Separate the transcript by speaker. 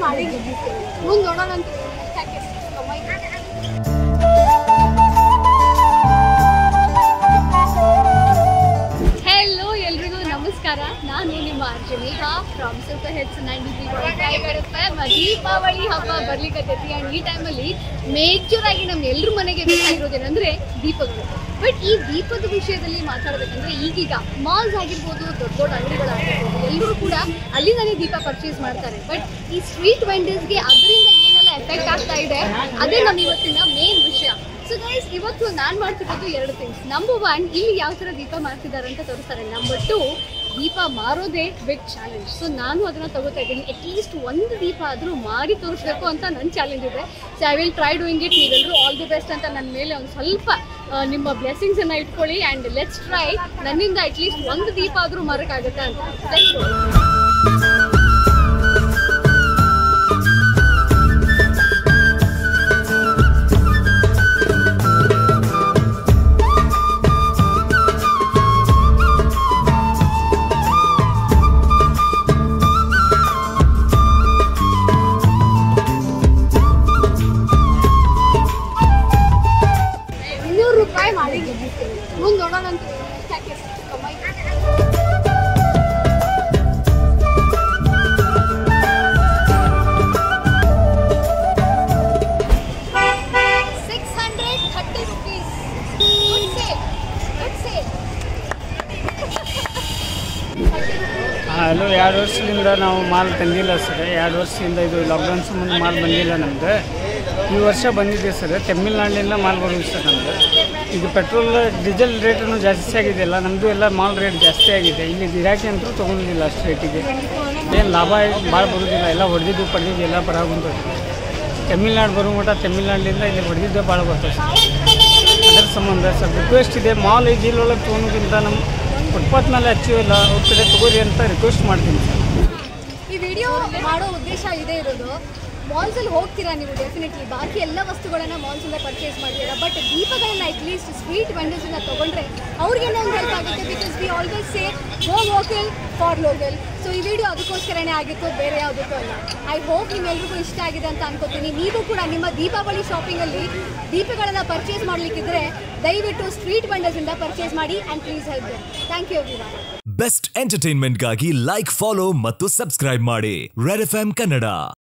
Speaker 1: ಮಾಡಿ ಮುಂದೆ ನೋಡೋಣ ಅಂತ ಹೆಲೋ ಎಲ್ರಿಗೂ ನಮಸ್ಕಾರ ನಾನು ನಿಮ್ಮ ಅರ್ಜುನೇಹ from super heads ninety Deepavali ಹಬ್ಬ ಬರ್ಲಿಕ್ಕತ್ತೈತಿ ಆ್ಯಂಡ್ ಈ ಟೈಮಲ್ಲಿ ಮೇಜರ್ ಆಗಿ ನಮ್ಮ ಎಲ್ರ ಮನೆಗೆ ಬೇಕಾಗಿರೋದೇನೆಂದ್ರೆ ದೀಪಗಳು ಬಟ್ ಈ ದೀಪದ ವಿಷಯದಲ್ಲಿ ಮಾತಾಡಬೇಕಂದ್ರೆ ಈಗೀಗ ಮಾಲ್ಸ್ ಆಗಿರ್ಬೋದು ದೊಡ್ಡ ದೊಡ್ಡ ಅಂಗಡಿಗಳಾಗಿರ್ಬೋದು ಎಲ್ಲರೂ ಕೂಡ ಅಲ್ಲಿಂದನೇ ದೀಪ ಪರ್ಚೇಸ್ ಮಾಡ್ತಾರೆ ಬಟ್ ಈ ಸ್ಟ್ರೀಟ್ ವೆಂಡರ್ಸ್ಗೆ ಅದರಿಂದ ಏನೆಲ್ಲ ಎಫೆಕ್ಟ್ ಆಗ್ತಾ ಇದೆ ಅದೇ ನಮ್ಮ ಇವತ್ತಿನ ಮೇನ್ ವಿಷಯ ಸೊ ಗೈಸ್ ಇವತ್ತು ನಾನು ಮಾಡ್ತಿರೋದು ಎರಡು ಥಿಂಗ್ಸ್ ನಂಬರ್ ಒನ್ ಇಲ್ಲಿ ಯಾವ ಥರ ದೀಪ ಮಾಡ್ತಿದ್ದಾರೆ ಅಂತ ತೋರಿಸ್ತಾರೆ ನಂಬರ್ ಟು ದೀಪ ಮಾರೋದೇ ಬಿಗ್ ಚಾಲೆಂಜ್ ಸೊ ನಾನು ಅದನ್ನು ತಗೋತಾ ಇದ್ದೀನಿ ಅಟ್ಲೀಸ್ಟ್ ಒಂದು ದೀಪ ಆದರೂ ಮಾಡಿ ತೋರಿಸ್ಬೇಕು ಅಂತ ನನ್ನ ಚಾಲೆಂಜ್ ಇದೆ so I will try doing it ನೀವೆಲ್ಲರೂ ಆಲ್ ದಿ ಬೆಸ್ಟ್ ಅಂತ ನನ್ನ ಮೇಲೆ ಒಂದು ಸ್ವಲ್ಪ ಆ, ನಿಮ್ಮ ಬ್ಲೆಸ್ಸಿಂಗ್ಸನ್ನು ಇಟ್ಕೊಳ್ಳಿ ಆ್ಯಂಡ್ ಲೆಟ್ಸ್ ಟ್ರೈ ನನ್ನಿಂದ ಅಟ್ಲೀಸ್ಟ್ ಒಂದು ದೀಪ ಆದರೂ ಮಾರೋಕ್ಕಾಗುತ್ತೆ ಅಂತ Let's go. ಇನ್ನೂರು ರೂಪಾಯಿ ಮಾಡಿ ಮುಂದೆ ನೋಡೋಣ ಅಂತ ಯಾಕೆ ಕಮ್ಮಿ six hundred thirty rupees good sale good sale
Speaker 2: hello ಎರಡು ವರ್ಷದಿಂದ ನಾವು ಮಾಲ್ ತಂದಿಲ್ಲ ಸರ್ ಎರಡು ವರ್ಷದಿಂದ ಇದು ಲಾಕ್ಡೌನ್ ಸಂಬಂಧ ಮಾಲ್ ಬಂದಿಲ್ಲ ನಮ್ದು ಈ ವರ್ಷ ಬಂದಿದೆ ಸರ್ ತಮಿಳ್ನಾಡಿನಿಂದ ಮಾಲ್ ಬರೋದು ಸರ್ ನಮ್ದು ಇದು ಪೆಟ್ರೋಲ್ ಡೀಸೆಲ್ ರೇಟನ್ನು ಜಾಸ್ತಿ ಆಗಿದೆಯಲ್ಲ ನಮ್ಮದು ಎಲ್ಲ ಮಾಲ್ ರೇಟ್ ಜಾಸ್ತಿ ಆಗಿದೆ ಇಲ್ಲಿ ಗಿರಾಕಿ ಅಂತೂ ತೊಗೊಂಡಿಲ್ಲ ಅಷ್ಟು ರೇಟಿಗೆ ಏನು ಲಾಭ ಭಾಳ ಬರೋದಿಲ್ಲ ಎಲ್ಲ ಹೊಡೆದಿದ್ದು ಪಡೆದಿದ್ದು ಎಲ್ಲ ಬರಾಗುಂಟು ತಮಿಳ್ನಾಡು ಬರೋ ಮಟ್ಟ ತಮಿಳ್ನಾಡಿನಿಂದ ಇಲ್ಲಿ ಹೊಡೆದಿದ್ದೇ ಭಾಳ ಬರ್ತದೆ ಸರ್ ಅದರ ಸಂಬಂಧ ಸರ್ ರಿಕ್ವೆಸ್ಟ್ ಇದೆ ಮಾಲ್ ಈ ಜಿಲ್ಲೊಳಗೆ ತೊಗೊಳೋಕ್ಕಿಂತ ನಮ್ಮ ಫುಟ್ಪಾತ್ ಮೇಲೆ ಹಚ್ಚಿವಲ್ಲ ಅವ್ರ ಕಡೆ ತಗೋರಿ ಅಂತ ರಿಕ್ವೆಸ್ಟ್ ಮಾಡ್ತೀನಿ ಸರ್
Speaker 1: ಈ ವಿಡಿಯೋ ಮಾಡೋ ಉದ್ದೇಶ ಇದೇ ಇರೋದು ಮಾಲ್ಸ್ ಅಲ್ಲಿ ಹೋಗ್ತೀರಾ ನೀವು ಡೆಫಿನೆಟ್ಲಿ ಬಾಕಿ ಎಲ್ಲ ವಸ್ತುಗಳನ್ನ ಮಾಲ್ಸ್ ಇಂದ ಪರ್ಚೇಸ್ ಮಾಡ್ತೀರಾ ಬಟ್ ದೀಪಗಳನ್ನ ಅಟ್ಲೀಸ್ಟ್ ಸ್ಟ್ರೀಟ್ ವೆಂಡರ್ಸ್ ಇಂದ ತಗೊಂಡ್ರೆ ಅವ್ರಿಗೇನೋ ಒಂದು ಹೆಲ್ಪ್ ಆಗುತ್ತೆ because we always say go local for local so ಈ ವಿಡಿಯೋ ಅದಕ್ಕೋಸ್ಕರನೇ ಆಗಿತ್ತು ಬೇರೆ ಯಾವುದಕ್ಕೂ ಅಲ್ಲ ಐ ಹೋಪ್ ನಿಮ್ಮೆಲ್ರಿಗೂ ಇಷ್ಟ ಆಗಿದೆ ಅಂತ ಅನ್ಕೋತೀನಿ ನೀವು ಕೂಡ ನಿಮ್ಮ ದೀಪಾವಳಿ ಶಾಪಿಂಗ್ ಅಲ್ಲಿ ದೀಪಗಳನ್ನ ಪರ್ಚೇಸ್ ಮಾಡ್ಲಿಕ್ಕಿದ್ರೆ ದಯವಿಟ್ಟು ಸ್ಟ್ರೀಟ್ ವೆಂಡರ್ಸ್ ಇಂದ ಪರ್ಚೇಸ್ ಮಾಡಿ and please help thank you everyone
Speaker 3: best ಎಂಟರ್ಟೈನ್ಮೆಂಟ್ಗಾಗಿ ಲೈಕ್ ಫಾಲೋ ಮತ್ತು ಸಬ್ಸ್ಕ್ರೈಬ್ ಮಾಡಿ ರೆಡ್ ಎಫ್ ಕನ್ನಡ